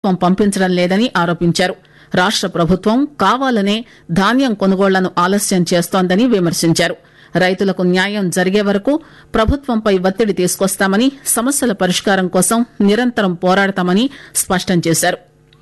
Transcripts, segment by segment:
ప్రభుత్వం పంపించడం లేదని ఆరోపించారు రాష్ట ప్రభుత్వం కావాలనే ధాన్యం కొనుగోళ్లను ఆలస్యం చేస్తోందని విమర్శించారు రైతులకు న్యాయం జరిగే వరకు ప్రభుత్వంపై ఒత్తిడి తీసుకొస్తామని సమస్యల పరిష్కారం కోసం నిరంతరం పోరాడతామని స్పష్టం చేశారు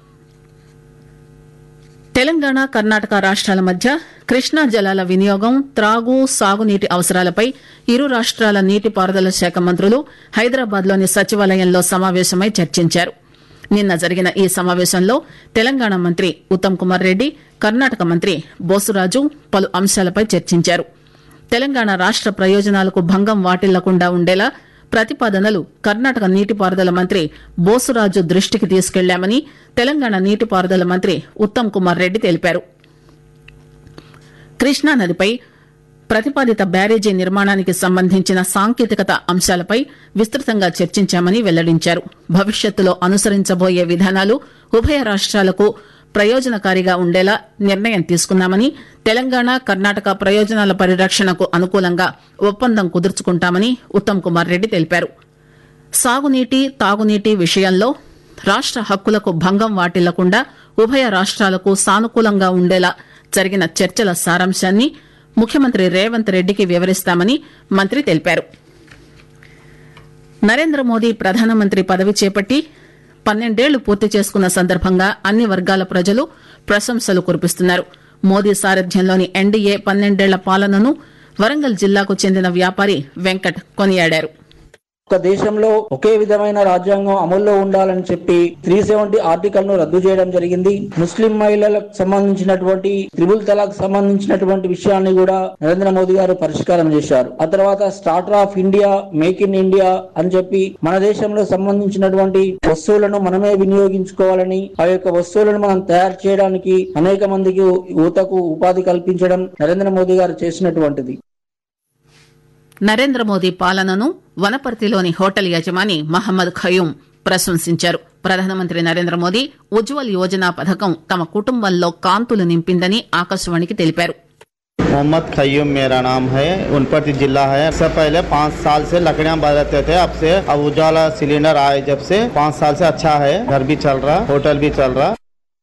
తెలంగాణ కర్ణాటక రాష్ట్రాల మధ్య కృష్ణా జలాల వినియోగం త్రాగు సాగునీటి అవసరాలపై ఇరు రాష్ట్రాల నీటిపారుదల శాఖ మంత్రులు హైదరాబాద్లోని సచివాలయంలో సమావేశమై చర్చించారు నిన్న జరిగిన ఈ సమావేశంలో తెలంగాణ మంత్రి ఉత్తమ్ కుమార్ రెడ్డి కర్ణాటక మంత్రి బోసురాజు పలు అంశాలపై చర్చించారు తెలంగాణ రాష్ట ప్రయోజనాలకు భంగం వాటిల్లకుండా ఉండేలా ప్రతిపాదనలు కర్ణాటక నీటిపారుదల మంత్రి బోసురాజు దృష్టికి తీసుకెళ్లామని తెలంగాణ నీటిపారుదల మంత్రి ఉత్తమ్ కుమార్ రెడ్డి తెలిపారు కృష్ణానదిపై ప్రతిపాదిత బ్యారేజీ నిర్మాణానికి సంబంధించిన సాంకేతికత అంశాలపై విస్తృతంగా చర్చించామని వెల్లడించారు భవిష్యత్తులో అనుసరించబోయే విధానాలు ఉభయ రాష్ట్రాలకు ప్రయోజనకారిగా ఉండేలా నిర్ణయం తీసుకున్నామని తెలంగాణ కర్ణాటక ప్రయోజనాల పరిరక్షణకు అనుకూలంగా ఒప్పందం కుదుర్చుకుంటామని ఉత్తమ్ కుమార్ రెడ్డి తెలిపారు సాగునీటి తాగునీటి విషయంలో రాష్ట హక్కులకు భంగం వాటిల్లకుండా ఉభయ రాష్ట్రాలకు సానుకూలంగా ఉండేలా జరిగిన చర్చల సారాంశాన్ని ముఖ్యమంత్రి రేవంత్ రెడ్డికి వివరిస్తామని మంత్రి తెలిపారు నరేంద్ర మోదీ ప్రధానమంత్రి పదవి చేపట్టి పన్నెండేళ్లు పూర్తి చేసుకున్న సందర్భంగా అన్ని వర్గాల ప్రజలు ప్రశంసలు కురిపిస్తున్నారు మోదీ సారథ్యంలోని ఎన్డీఏ పన్నెండేళ్ల పాలనను వరంగల్ జిల్లాకు చెందిన వ్యాపారి వెంకట్ కొనియాడారు ఒక దేశంలో ఒకే విధమైన రాజ్యాంగం అమల్లో ఉండాలని చెప్పి త్రీ సెవెంటీ ఆర్టికల్ ను రద్దు చేయడం జరిగింది ముస్లిం మహిళలకు సంబంధించినటువంటి త్రిబుల్ తలాక్ సంబంధించినటువంటి విషయాన్ని కూడా నరేంద్ర మోదీ గారు పరిష్కారం చేశారు ఆ తర్వాత starter of India make in India అని చెప్పి మన దేశంలో సంబంధించినటువంటి వస్తువులను మనమే వినియోగించుకోవాలని ఆ యొక్క వస్తువులను మనం తయారు చేయడానికి అనేక మందికి యువతకు ఉపాధి కల్పించడం నరేంద్ర మోదీ గారు చేసినటువంటిది నరేంద్ర మోదీ పాలనను వనపర్తిలోని హోటల్ యజమాని మహమ్మద్ ఖయూం ప్రశంసించారు ప్రధానమంత్రి నరేంద్ర మోదీ ఉజ్వల్ యోజన పథకం తమ కుటుంబంలో కాంతులు నింపిందని ఆకాశవాణికి తెలిపారు मोहम्मद खयूम मेरा नाम है उनपति जिला है इससे पहले पाँच साल से लकड़ियाँ बदलते थे अब से अब उजाला सिलेंडर आए जब से पाँच साल से अच्छा है घर भी चल रहा होटल भी चल रहा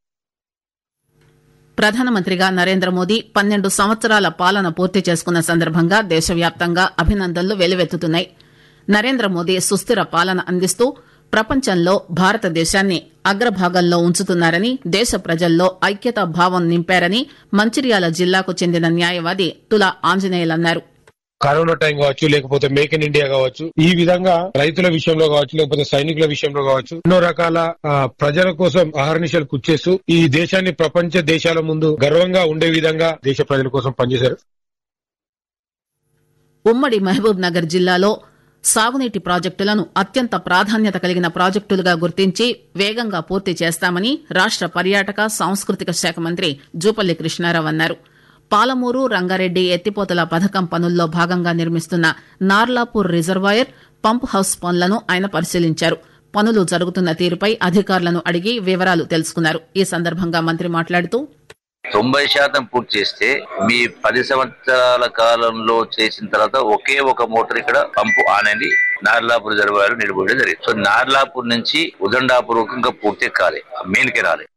ప్రధానమంత్రిగా నరేంద్ర మోదీ పన్నెండు సంవత్సరాల పాలన పూర్తి చేసుకున్న సందర్భంగా దేశవ్యాప్తంగా అభినందనలు వెల్లువెత్తుతున్నాయి నరేంద్ర మోదీ సుస్థిర పాలన అందిస్తూ ప్రపంచంలో భారతదేశాన్ని అగ్రభాగంలో ఉంచుతున్నారని దేశ ప్రజల్లో ఐక్యతా భావం నింపారని మంచిర్యాల జిల్లాకు చెందిన న్యాయవాది తులా ఆంజనేయులన్నారు కరోనా టైం కావచ్చు లేకపోతే మేక్ ఇన్ ఇండియా కావచ్చు ఈ విధంగా రైతుల విషయంలో కావచ్చు లేకపోతే సైనికుల విషయంలో కావచ్చు ఎన్నో రకాల ఆ, ప్రజల కోసం అహర్నిశలు కుచ్చేస్తూ ఈ దేశాన్ని ప్రపంచ దేశాల ముందు గర్వంగా ఉండే విధంగా దేశ ప్రజల కోసం పనిచేశారు ఉమ్మడి మహబూబ్ నగర్ జిల్లాలో సాగునీటి ప్రాజెక్టులను అత్యంత ప్రాధాన్యత కలిగిన ప్రాజెక్టులుగా గుర్తించి వేగంగా పూర్తి చేస్తామని రాష్ట పర్యాటక సాంస్కృతిక శాఖ మంత్రి జూపల్లి కృష్ణారావు అన్నారు పాలమూరు రంగారెడ్డి ఎత్తిపోతల పథకం పనుల్లో భాగంగా నిర్మిస్తున్న నార్లాపూర్ రిజర్వాయర్ పంప్ హౌస్ పనులను ఆయన పరిశీలించారు పనులు జరుగుతున్న తీరుపై అధికారులను అడిగి వివరాలు తెలుసుకున్నారు ఈ సందర్భంగా మంత్రి మాట్లాడుతూ తొంభై శాతం పూర్తి చేస్తే మీ పది సంవత్సరాల కాలంలో చేసిన తర్వాత ఒకే ఒక మోటార్ ఇక్కడ పంపు ఆన్ అయింది నార్లాపూర్ రిజర్వాయర్ నిలబడి జరిగింది సో నార్లాపూర్ నుంచి ఉదండాపూర్ ఇంకా పూర్తి కాలే మెయిన్ కి రాలే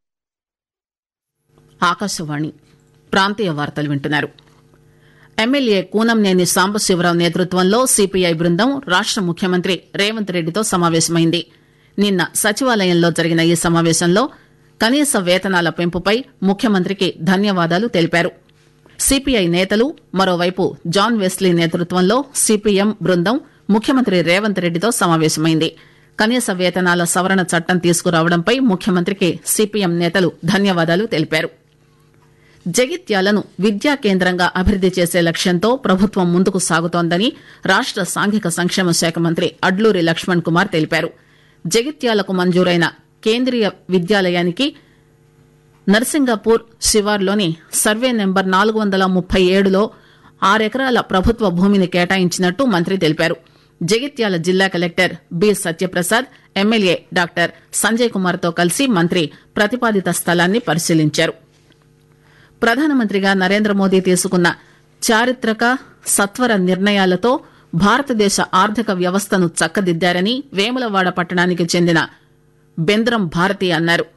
ఆకాశవాణి ప్రాంతీయ వార్తలు వింటున్నారు ఎమ్మెల్యే కూనంనేని సాంబశివరావు నేతృత్వంలో సిపిఐ బృందం రాష్ట ముఖ్యమంత్రి రేవంత్ రెడ్డితో సమావేశమైంది నిన్న సచివాలయంలో జరిగిన ఈ సమావేశంలో కనీస వేతనాల పెంపుపై ముఖ్యమంత్రికి ధన్యవాదాలు తెలిపారు సిపిఐ నేతలు మరోవైపు జాన్ వెస్లీ నేతృత్వంలో సిపిఎం బృందం ముఖ్యమంత్రి రేవంత్ రెడ్డితో సమావేశమైంది కనీస వేతనాల సవరణ చట్టం తీసుకురావడంపై ముఖ్యమంత్రికి సిపిఎం నేతలు ధన్యవాదాలు తెలిపారు జగిత్యాలను విద్యా కేంద్రంగా అభివృద్ది చేసే లక్ష్యంతో ప్రభుత్వం ముందుకు సాగుతోందని రాష్ట సాంఘిక సంక్షేమ శాఖ మంత్రి అడ్లూరి లక్ష్మణ్ కుమార్ తెలిపారు జగిత్యాలకు మంజూరైన కేంద్రీయ విద్యాలయానికి నర్సింగపూర్ శివార్లోని సర్వే నెంబర్ నాలుగు వందల ముప్పై ఏడులో ఆరెకరాల ప్రభుత్వ భూమిని కేటాయించినట్టు మంత్రి తెలిపారు జగిత్యాల జిల్లా collector B Satyaprasad MLA doctor Sanjay కుమార్తో కలిసి మంత్రి ప్రతిపాదిత స్థలాన్ని పరిశీలించారు ప్రధానమంత్రిగా నరేంద్ర మోదీ తీసుకున్న చారిత్రక సత్వర నిర్ణయాలతో భారతదేశ ఆర్థిక వ్యవస్థను చక్కదిద్దారని వేములవాడ పట్టణానికి చెందిన బెంద్రం భారతి అన్నారు